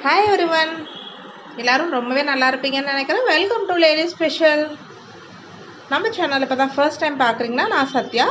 hi everyone எல்லாரும் ரொம்பவே நல்லா இருப்பீங்கன்னு நினைக்கிறேன் வெல்கம் டு லேடி ஸ்பெஷல் நம்ம சேனல் இப்போ தான் ஃபர்ஸ்ட் டைம் பார்க்குறீங்கன்னா நான் சத்யா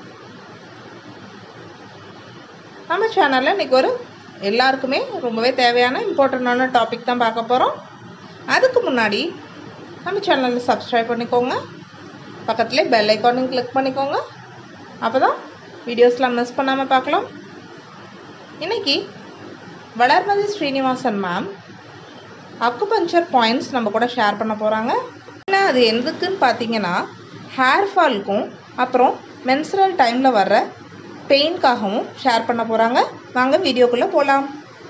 நம்ம சேனலில் இன்றைக்கி ஒரு எல்லாருக்குமே ரொம்பவே தேவையான இம்பார்ட்டண்ட்டான டாபிக் தான் பார்க்க போகிறோம் அதுக்கு முன்னாடி நம்ம சேனலில் சப்ஸ்கிரைப் பண்ணிக்கோங்க பக்கத்துலேயே பெல் ஐக்கானையும் கிளிக் பண்ணிக்கோங்க அப்போ தான் வீடியோஸ்லாம் மிஸ் பண்ணாமல் பார்க்கலாம் இன்றைக்கி Valarmathi Srinivasan ma'am acupuncture points நம்ம கூட ஷேர் பண்ண போகிறாங்க என்ன அது எதுக்குன்னு பார்த்தீங்கன்னா ஹேர் ஃபால்க்கும் அப்புறம் மென்சுரல் டைமில் வர்ற பெயின்காகவும் ஷேர் பண்ண போகிறாங்க வாங்க வீடியோக்குள்ளே போகலாம்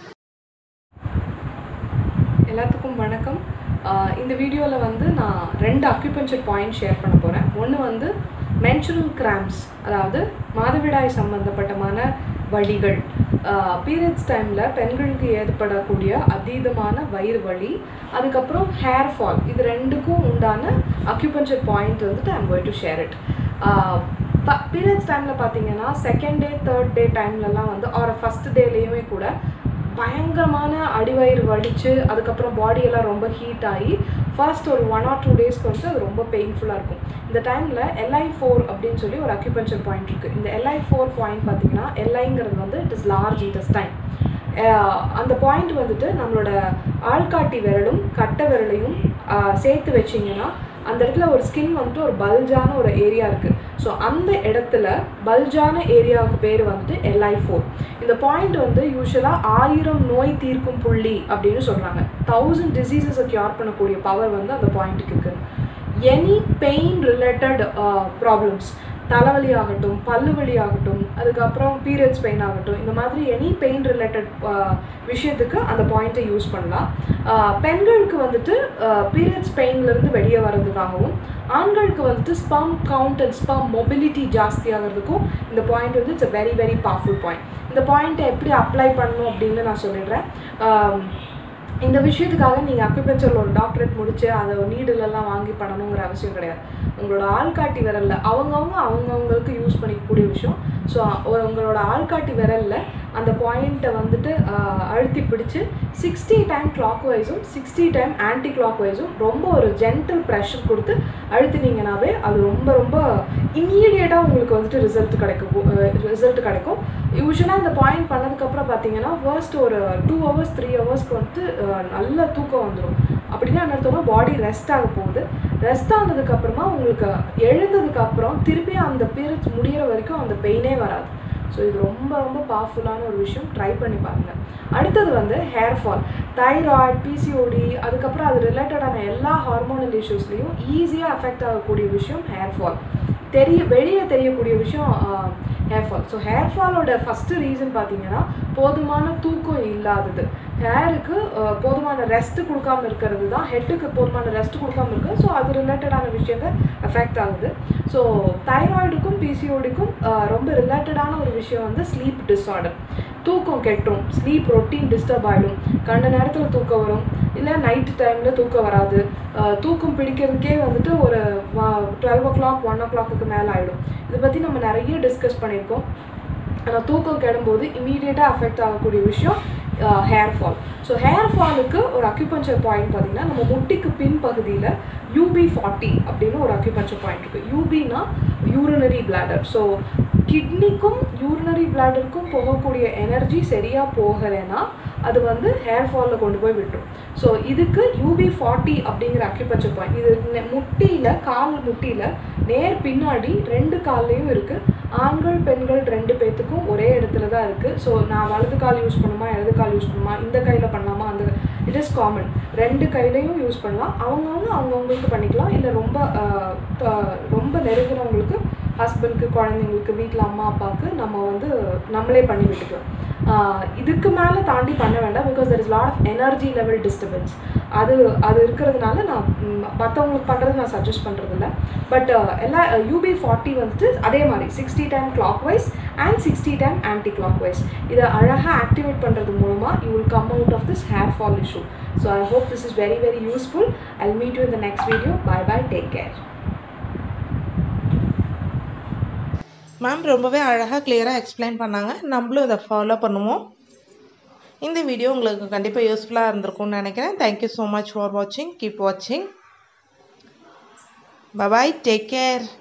எல்லாத்துக்கும் வணக்கம் ஆஹ் இந்த வீடியோவில் வந்து நான் ரெண்டு அக்யூபஞ்சர் பாயிண்ட் ஷேர் பண்ண போகிறேன் ஒன்று வந்து மென்சுரல் கிராம்ஸ் அதாவது மாதவிடாய் சம்பந்தப்பட்டமான வலிகள் பீரியட்ஸ் டைமில் பெண்களுக்கு ஏற்படக்கூடிய அதீதமான வயிறு வலி அதுக்கப்புறம் ஹேர் ஃபால் இது ரெண்டுக்கும் உண்டான அக்யூபஞ்சர் பாயிண்ட் வந்துட்டு I'm going to share it periods டைமில் பார்த்தீங்கன்னா செகண்ட் டே தேர்ட் டே டைம்லலாம் வந்து ஆர் ஃபஸ்ட் டேலேயுமே கூட பயங்கரமான அடிவயிறு வலிச்சு அதுக்கப்புறம் பாடியெல்லாம் ரொம்ப ஹீட் ஆகி ஃபர்ஸ்ட் ஒரு ஒன் ஆர் டூ டேஸ்க்கு வந்து அது ரொம்ப பெயின்ஃபுல்லாக இருக்கும் இந்த டைமில் எல்ஐ ஃபோர் அப்படின்னு சொல்லி ஒரு அக்யூபஞ்சர் பாயிண்ட் இருக்குது இந்த எல்ஐ ஃபோர் பாயிண்ட் பார்த்தீங்கன்னா எல்ஐங்கிறது வந்து இட் இஸ் லார்ஜ் இன்டெஸ்டைன் அந்த பாயிண்ட் வந்துட்டு நம்மளோட ஆள்காட்டி விரலும் கட்டை விரலையும் ஆஹ், சேர்த்து வச்சிங்கன்னா அந்த இடத்துல ஒரு ஸ்கின் வந்துட்டு ஒரு பல்ஜான ஒரு ஏரியா இருக்குது ஸோ அந்த இடத்துல பல்ஜான ஏரியாவுக்கு பேர் வந்துட்டு எல்ஐ ஃபோர் இந்த பாயிண்ட் வந்து யூஸ்வலாக ஆயிரம் நோய் தீர்க்கும் புள்ளி அப்படின்னு சொல்கிறாங்க தௌசண்ட் டிசீசஸை க்யூர் பண்ணக்கூடிய பவர் வந்து அந்த பாயிண்ட்டுக்கு இருக்குது எனி பெயின் ரிலேட்டட் ப்ராப்ளம்ஸ் தலைவலி ஆகட்டும் பல்லு வலி ஆகட்டும் அதுக்கப்புறம் பீரியட்ஸ் பெயின் ஆகட்டும் இந்த மாதிரி எனி பெயின் ரிலேட்டட் விஷயத்துக்கு அந்த பாயிண்ட்டை யூஸ் பண்ணலாம் ஆஹ் பெண்களுக்கு வந்துட்டு பீரியட்ஸ் பெயின்லேருந்து வெளியே வர்றதுக்காகவும் ஆண்களுக்கு வந்துட்டு sperm count and sperm motility ஜாஸ்தியாகிறதுக்கும் இந்த பாயிண்ட் வந்து it's a very very powerful point இந்த பாயிண்ட்டை எப்படி அப்ளை பண்ணணும் அப்படின்னு நான் சொல்லிடுறேன் ஆம், இந்த விஷயத்துக்காக நீங்கள் அக்யூபஞ்சரில் ஒரு டாக்டரேட் முடிச்சு அதை நீடிலெல்லாம் வாங்கி பண்ணணுங்கிற அவசியம் கிடையாது உங்களோட ஆள்காட்டி விரலில் அவங்கவுங்க அவங்கவுங்களுக்கு யூஸ் பண்ணிக்கக்கூடிய விஷயம் ஸோ உங்களோட ஆள்காட்டி விரலில் அந்த பாயிண்ட்டை வந்துட்டு ஆஹ், அழுத்தி பிடிச்சு சிக்ஸ்டி டைம் கிளாக் வைஸும் சிக்ஸ்டி டைம் ஆன்டி கிளாக் வைஸும் ரொம்ப ஒரு ஜென்டில் ப்ரெஷர் கொடுத்து அழுத்தினீங்கனாவே அது ரொம்ப ரொம்ப இம்மீடியட்டாக உங்களுக்கு வந்துட்டு ரிசல்ட் கிடைக்கும் ரிசல்ட் கிடைக்கும் யூஸ்வலாக இந்த பாயிண்ட் பண்ணதுக்கப்புறம் பார்த்தீங்கன்னா ஃபர்ஸ்ட் ஒரு டூ ஹவர்ஸ் த்ரீ ஹவர்ஸ்க்கு வந்து அஹ், நல்ல தூக்கம் வந்துடும் அப்படின்னா என்ன அர்த்தம்னா பாடி ரெஸ்ட் ஆக போகுது ரெஸ்ட் ஆனதுக்கப்புறமா உங்களுக்கு எழுந்ததுக்கப்புறம் திருப்பி அந்த பீரியட்ஸ் முடியிற வரைக்கும் அந்த பெயினே வராது ஸோ இது ரொம்ப ரொம்ப பவர்ஃபுல்லான ஒரு விஷயம் ட்ரை பண்ணி பாருங்கள் அடுத்தது வந்து ஹேர் ஃபால் தைராய்டு பிசிஓடி அதுக்கப்புறம் அது ரிலேட்டடான எல்லா ஹார்மோனல் இஷ்யூஸ்லேயும் ஈஸியாக அஃபெக்ட் ஆகக்கூடிய விஷயம் ஹேர் ஃபால் தெரிய வெளியில் தெரியக்கூடிய விஷயம் ஹேர் ஃபால் ஸோ ஹேர் ஃபாலோட ஃபஸ்ட்டு ரீசன் பார்த்தீங்கன்னா போதுமான தூக்கம் இல்லாதது ஹேருக்கு போதுமான ரெஸ்ட் கொடுக்காம இருக்கிறது தான் ஹெட்டுக்கு போதுமான ரெஸ்ட் கொடுக்காம இருக்கு ஸோ அது ரிலேட்டடான விஷயங்கள் அஃபெக்ட் ஆகுது ஸோ தைராய்டுக்கும் பிசிஓடிக்கும் ரொம்ப ரிலேட்டடான ஒரு விஷயம் வந்து ஸ்லீப் டிஸார்டர் தூக்கம் கெட்டும் ஸ்லீப் ரொட்டீன் டிஸ்டர்ப் ஆகிடும் கண்ட நேரத்தில் தூக்கம் வரும் இல்லை நைட்டு டைமில் தூக்கம் வராது அஹ் தூக்கம் பிடிக்கிறதுக்கே வந்துட்டு ஒரு twelve o'clock one o'clock மேலே ஆகிடும் இதை பற்றி நம்ம நிறைய டிஸ்கஸ் பண்ணியிருக்கோம் ஆனால் தூக்கம் கெடும்போது இமீடியட்டாக அஃபெக்ட் ஆகக்கூடிய விஷயம் ஹேர் ஃபால் ஸோ ஹேர் ஃபாலுக்கு ஒரு அக்யூபஞ்சர் பாயிண்ட் பார்த்தீங்கன்னா நம்ம முட்டிக்கு பின் பகுதியில் யூபி ஃபார்ட்டி அப்படின்னு ஒரு அக்யூபஞ்சர் பாயிண்ட் இருக்குது யூபினா யூரினரி பிளாடர் ஸோ கிட்னிக்கும் யூரினரி பிளாடருக்கும் போகக்கூடிய எனர்ஜி சரியாக போகலைன்னா அது வந்து ஹேர் ஃபாலில் கொண்டு போய் விட்டுரும் ஸோ இதுக்கு யூபி ஃபார்ட்டி அப்படிங்கிற அக்யூபஞ்சர் பாயிண்ட் இது நெ- முட்டியில் கால் முட்டியில் நேர் பின்னாடி ரெண்டு கால்லையும் இருக்குது ஆண்கள் பெண்கள் ரெண்டு பேர்த்துக்கும் ஒரே இடத்துல தான் இருக்குது ஸோ நான் வலது கால் யூஸ் பண்ணுமா இடது கால் யூஸ் பண்ணுமா இந்த கையில் பண்ணலாமா அந்த இட் இஸ் காமன் ரெண்டு கையிலையும் யூஸ் பண்ணலாம் அவங்கவுங்க அவங்கவுங்களுக்கு பண்ணிக்கலாம் இல்லை ரொம்ப ஆஹ், த- ரொம்ப நெருங்கினவங்களுக்கு ஹஸ்பண்ட்க்கு குழந்தைங்களுக்கு வீட்டில் அம்மா அப்பாவுக்கு நம்ம வந்து நம்மளே பண்ணி விட்டுக்கலாம் ஆஹ், இதுக்கு மேலே தாண்டி பண்ண வேண்டாம் because there is lot of energy level disturbance அது அது இருக்கிறதுனால நான் ம், மற்றவங்களுக்கு பண்ணுறது நான் சஜஸ்ட் பண்ணுறது இல்லை பட் எல்லா யூபி ஃபார்ட்டி வந்துட்டு அதே மாதிரி sixty time clockwise and sixty time anti anticlockwise இதை அழகாக ஆக்டிவேட் பண்ணுறது மூலமாக you will come out of this hair fall issue so I hope this is very very useful I meet you in the next video bye bye take care ma'am ரொம்பவே அழகாக கிளியராக explain பண்ணாங்க நம்மளும் இதை follow பண்ணுவோம் இந்த video உங்களுக்கு கண்டிப்பாக யூஸ்ஃபுல்லாக இருந்திருக்கும்னு நினைக்கிறேன் தேங்க்யூ ஸோ மச் ஃபார் வாட்சிங் கீப் வாட்சிங் பபாய் டேக் கேர்